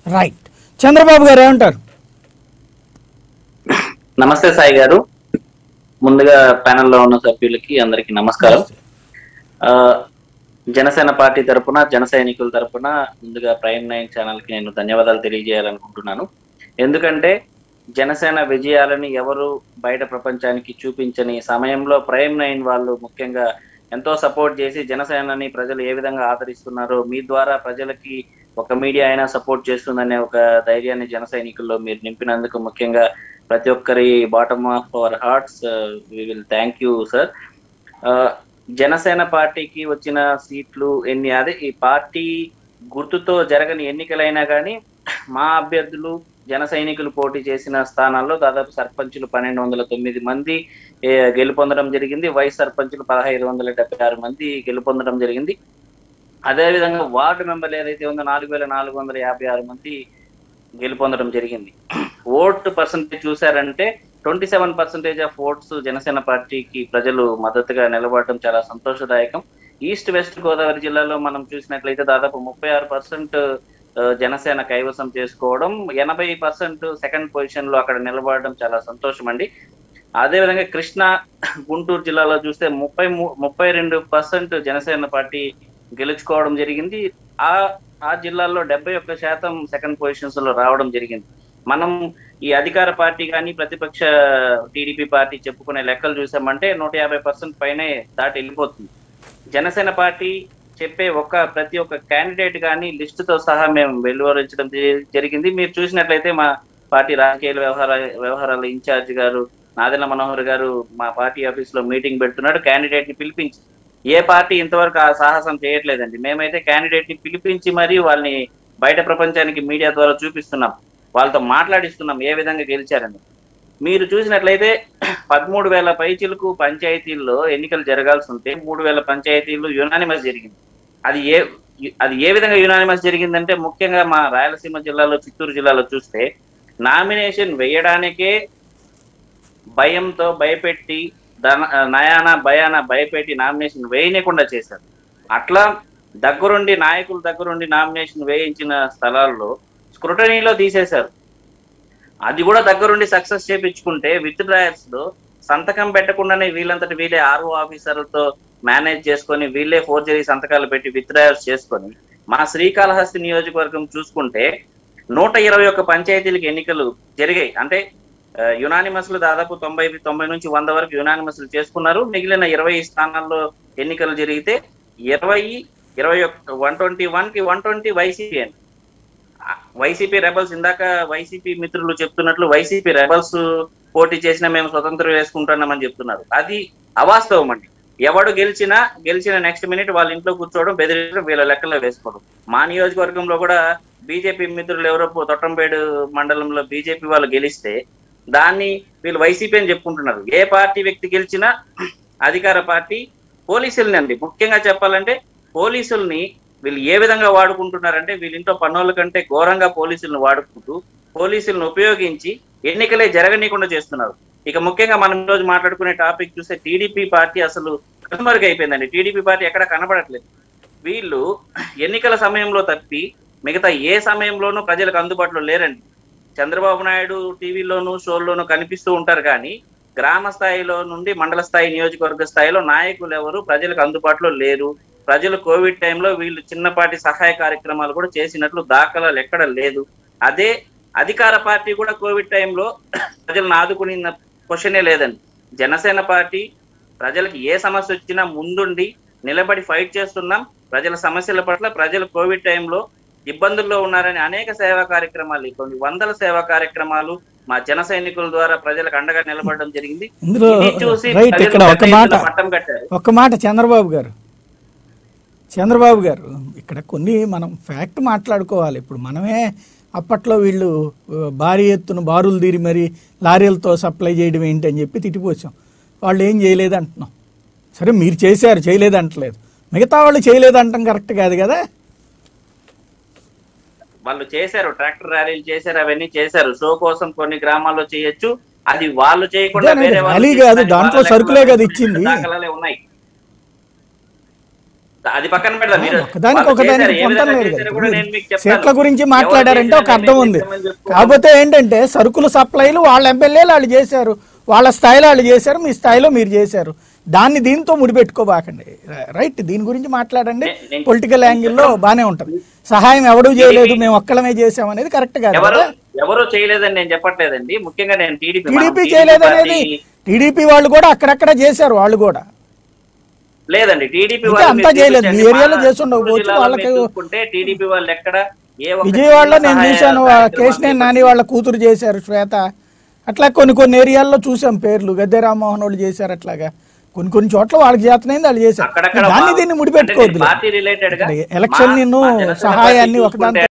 Right Chandrababu గారు ఏమంటారు నమస్తే సాయి గారు ముందుగా ప్యానెల్లో ఉన్న సభ్యులకి అందరికీ నమస్కారం ఆ, జనసేన పార్టీ తరపున జన సైనికుల తరపున ముందుగా ప్రైమ్ నైన్ ఛానల్ కి నేను ధన్యవాదాలు తెలియజేయాలనుకుంటున్నాను ఎందుకంటే జనసేన విజయాలని ఎవరు బయట ప్రపంచానికి చూపించని సమయంలో ప్రైమ్ నైన్ వాళ్ళు ముఖ్యంగా ఎంతో సపోర్ట్ చేసి జనసేనని ప్రజలు ఏ విధంగా ఆదరిస్తున్నారో మీ ద్వారా ప్రజలకి ఒక మీడియా అయినా సపోర్ట్ చేస్తుందనే ఒక ధైర్యాన్ని జన సైనికుల్లో మీరు నింపినందుకు ముఖ్యంగా ప్రతి ఒక్కరి bottom of our hearts we will thank you sir Janasena పార్టీకి వచ్చిన సీట్లు ఎన్ని అదే ఈ పార్టీ గుర్తుతో జరగని ఎన్నికలైనా కానీ మా అభ్యర్థులు జన సైనికులు పోటీ చేసిన స్థానాల్లో దాదాపు సర్పంచులు పన్నెండు వందల తొమ్మిది మంది ఏ, గెలుపొందడం జరిగింది వైస్ సర్పంచులు పదహైదు వందల డెబ్బై ఆరు మంది గెలుపొందడం జరిగింది అదేవిధంగా వార్డు మెంబర్లు ఏదైతే ఉందో నాలుగు వేల నాలుగు వందల యాభై ఆరు మంది గెలుపొందడం జరిగింది ఓట్ పర్సంటేజ్ చూసారంటే twenty seven percentage of votes Janasena పార్టీకి ప్రజలు మద్దతుగా నిలబడటం చాలా సంతోషదాయకం ఈస్ట్ వెస్ట్ గోదావరి జిల్లాలో మనం చూసినట్లయితే దాదాపు ముప్పై ఆరు పర్సెంట్ జనసేన కైవసం చేసుకోవడం ఎనభై పర్సెంట్ సెకండ్ పొజిషన్ లో అక్కడ నిలబడడం చాలా సంతోషం అండి అదేవిధంగా కృష్ణా గుంటూరు జిల్లాలో చూస్తే ముప్పై ము- ముప్పై రెండు పర్సెంట్ జనసేన పార్టీ గెలుచుకోవడం జరిగింది ఆ ఆ జిల్లాల్లో డెబ్బై ఒక్క శాతం సెకండ్ పొజిషన్స్ లో రావడం జరిగింది మనం ఈ అధికార పార్టీ కానీ ప్రతిపక్ష టీడీపీ పార్టీ చెప్పుకునే లెక్కలు చూసామంటే నూట యాభై పర్సెంట్ పైనే దాటి వెళ్ళిపోతుంది జనసేన పార్టీ చెప్పే ఒక ప్రతి ఒక్క క్యాండిడేట్ కానీ లిస్టుతో సహా మేము వెలువరించడం జరి- జరిగింది మీరు చూసినట్లయితే మా పార్టీ రాజకీయ వ్యవహార వ్యవహారాల ఇన్ఛార్జ్ గారు నాదెల్ల మనోహర్ గారు మా పార్టీ ఆఫీస్ లో మీటింగ్ పెడుతున్నాడు క్యాండిడేట్ ని పిలిపించి ఏ పార్టీ ఇంతవరకు ఆ సాహసం చేయట్లేదండి మేమైతే క్యాండిడేట్ ని పిలిపించి మరి వాళ్ళని బయట ప్రపంచానికి మీడియా ద్వారా చూపిస్తున్నాం వాళ్ళతో మాట్లాడిస్తున్నాం ఏ విధంగా గెలిచారని మీరు చూసినట్లయితే పదమూడు వేల పైచిలకు పంచాయతీల్లో ఎన్నికలు జరగాల్సి ఉంటే మూడు వేల పంచాయతీలు యునానిమస్ జరిగింది అది ఏ అది ఏ విధంగా యునానిమస్ జరిగిందంటే ముఖ్యంగా మా రాయలసీమ జిల్లాలో చిత్తూరు జిల్లాలో చూస్తే నామినేషన్ వేయడానికే భయంతో భయపెట్టి దన నయాన భయాన భయపెట్టి నామినేషన్ వేయనీయకుండా చేశారు అట్లా దగ్గరుండి నాయకుల దగ్గరుండి నామినేషన్ వేయించిన స్థలాల్లో స్క్రూటనీలో తీసేశారు అది కూడా దగ్గరుండి సక్సెస్ చేపించుకుంటే విత్ డ్రాయర్స్ లో సంతకం పెట్టకుండానే వీళ్ళంతటి వీళ్ళే ఆర్ఓ ఆఫీసర్లతో మేనేజ్ చేసుకొని వీళ్ళే ఫోర్జరీ సంతకాలు పెట్టి విత్ డ్రాయర్స్ చేసుకొని మా శ్రీకాళహస్తి నియోజకవర్గం చూసుకుంటే నూట ఇరవై ఒక్క పంచాయతీలకు ఎన్నికలు జరిగాయి అంటే యునానిమస్ లు దాదాపు తొంభై తొంభై నుంచి వంద వరకు యునానిమస్ చేసుకున్నారు మిగిలిన ఇరవై స్థానాల్లో ఎన్నికలు జరిగితే ఇరవై ఇరవై వన్ ట్వంటీ వన్ కి వన్ ట్వంటీ వైసీపీ అని వైసీపీ రెబల్స్ ఇందాక వైసీపీ మిత్రులు చెప్తున్నట్లు వైసీపీ రెబల్స్ పోటీ చేసినా మేము స్వతంత్రం వేసుకుంటున్నామని చెప్తున్నారు అది అవాస్తవం అండి ఎవడు గెలిచినా గెలిచిన నెక్స్ట్ మినిట్ వాళ్ళ ఇంట్లో కూర్చోవడం బెదిరించడం వీళ్ళ లెక్కలో వేసుకోవడం మా నియోజకవర్గంలో కూడా బీజేపీ మిత్రులు ఎవరో తొట్టంపేడు మండలంలో బీజేపీ వాళ్ళు గెలిస్తే దాన్ని వీళ్ళు వైసీపీ అని చెప్పుకుంటున్నారు ఏ పార్టీ వ్యక్తి గెలిచినా అధికార పార్టీ పోలీసుల్ని అండి ముఖ్యంగా చెప్పాలంటే పోలీసుల్ని వీళ్ళు ఏ విధంగా వాడుకుంటున్నారంటే వీళ్ళింట్లో పన్నుల కంటే ఘోరంగా పోలీసులను వాడుకుంటూ పోలీసులను ఉపయోగించి ఎన్నికలే జరగనీయకుండా చేస్తున్నారు ఇక ముఖ్యంగా మనం ఈ రోజు మాట్లాడుకునే టాపిక్ చూస్తే టీడీపీ పార్టీ అసలు కనుమరుగు అయిపోయిందండి టీడీపీ పార్టీ ఎక్కడ కనబడట్లేదు వీళ్ళు ఎన్నికల సమయంలో తప్పి మిగతా ఏ సమయంలోనూ ప్రజలకు అందుబాటులో లేరండి చంద్రబాబు నాయుడు టీవీలోను షోల్లోనూ కనిపిస్తూ ఉంటారు కానీ గ్రామ స్థాయిలో నుండి మండల స్థాయి నియోజకవర్గ స్థాయిలో నాయకులు ఎవరు ప్రజలకు అందుబాటులో లేరు ప్రజలు కోవిడ్ టైంలో వీళ్ళు చిన్నపాటి సహాయ కార్యక్రమాలు కూడా చేసినట్లు దాఖలాలు ఎక్కడ లేదు అదే అధికార పార్టీ కూడా కోవిడ్ టైంలో ప్రజలను ఆదుకున్న క్వశ్చనే లేదండి జనసేన పార్టీ ప్రజలకు ఏ సమస్య వచ్చినా ముందుండి నిలబడి ఫైట్ చేస్తున్నాం ప్రజల సమస్యల పట్ల ప్రజలు కోవిడ్ టైంలో ఇబ్బందుల్లో ఉన్నారని అనేక సేవా కార్యక్రమాలు కొన్ని వందల సేవా కార్యక్రమాలు మా జన సైనికుల ద్వారా ప్రజలకు అండగా నిలబడడం జరిగింది ఇందులో ఇది చూసి రైట్ ప్రజలు ఇక్కడ ఒక పెద్ద మాట ఎత్తున పట్టం కట్టారు ఒక్క మాట చంద్రబాబు గారు చంద్రబాబు గారు ఇక్కడ కొన్ని మనం ఫ్యాక్ట్ మాట్లాడుకోవాలి ఇప్పుడు మనమే అప్పట్లో వీళ్ళు ఆ, భారీ ఎత్తున బారులు తీరి మరి లారీలతో సప్లై చేయడం ఏంటి అని చెప్పి తిట్టిపోసాం వాళ్ళు ఏం చేయలేదు అంటున్నాం సరే మీరు చేశారు చేయలేదు అంటలేదు మిగతా వాళ్ళు చేయలేదు అంటాం కరెక్ట్ కాదు కదా వాళ్ళు చేశారు ట్రాక్టర్ ర్యాలీలు చేశారు అవన్నీ చేశారు షో కోసం కొన్ని గ్రామాల్లో చేయొచ్చు అది వాళ్ళు చేయకుండా అదేనండి, వేరే వాళ్ళు ర్యాలీ చేసిన కాదు, దాని దాంట్లో వాళ్ళ సరుకులే కదా లెక్కలు ఇచ్చింది. దాఖలాలే ఉన్నాయి అది పక్కన పెడదాం మీరు ఒకదానికి వాళ్ళు ఒకదానికి చేశారు, ఏ పొంతం విధంగా లేదు చేశారో కదా. కూడా నేను మీకు చెప్తాను. సీట్ల గురించి ఎవరు మాట్లాడారంటే ఒక చేశారో అర్థం నేను ఉంది మీకు చెప్తాను. కాకపోతే ఏంటంటే సరుకులు సప్లైలు వాళ్ళ ఎమ్మెల్యేలు వాళ్ళు చేశారు వాళ్ళ స్థాయిలో వాళ్ళు చేశారు మీ స్థాయిలో మీరు చేశారు దాన్ని దీంతో ముడిపెట్టుకోబాకండి ర- రైట్ దీని గురించి మాట్లాడండి నే- నేను- పొలిటికల్ యాంగిల్లో బానే ఉంటది సహాయం ఎవడూ చేయలేదు మేము ఒక్కలమే చేసాం అనేది కరెక్ట్ కాదు ఎవరు కదా ఎవరు చేయలేదని నేను చెప్పట్లేదండి ముఖ్యంగా నేను టీడీపీ టీడీపీ చేయలేదనేది టీడీపీ వాళ్ళు కూడా అక్కడక్కడ చేశారు వాళ్ళు కూడా లేదండి టీడీపీ ఇంకా వాళ్ళు అంతా మీరు చేయలేదు. మీ చూపించండి. ఏరియాలో మా చేసి ఉండకపోవచ్చు. జిల్లాలో వాళ్ళకి- మీరు చూసుకుంటే టీడీపీ వాళ్ళు ఎక్కడ ఏ ఒక్క విజయవాడలో చిన్న నేను సహాయ చూశాను కార్యక్రమాలు కేశినేని నాని వాళ్ళ కూతురు చేశారు శ్వేత అట్లా కొన్ని కొన్ని ఏరియాల్లో చూసాం పేర్లు గద్దె రామ్మోహన్ వాళ్ళు చేశారు అట్లాగా కొన్ని కొన్ని చోట్ల వాళ్ళకి చేతనైంది వాళ్ళు చేశారు అక్కడక్కడ దాన్ని మా- దీన్ని అంటే ముడిపెట్టుకోవద్దు నేను పార్టీ రిలేటెడ్ గా ఎలక్షన్ మా- నిన్ను మా జనసేన సహాయాన్ని పార్టీ ఒకదాని చూసుకుంటే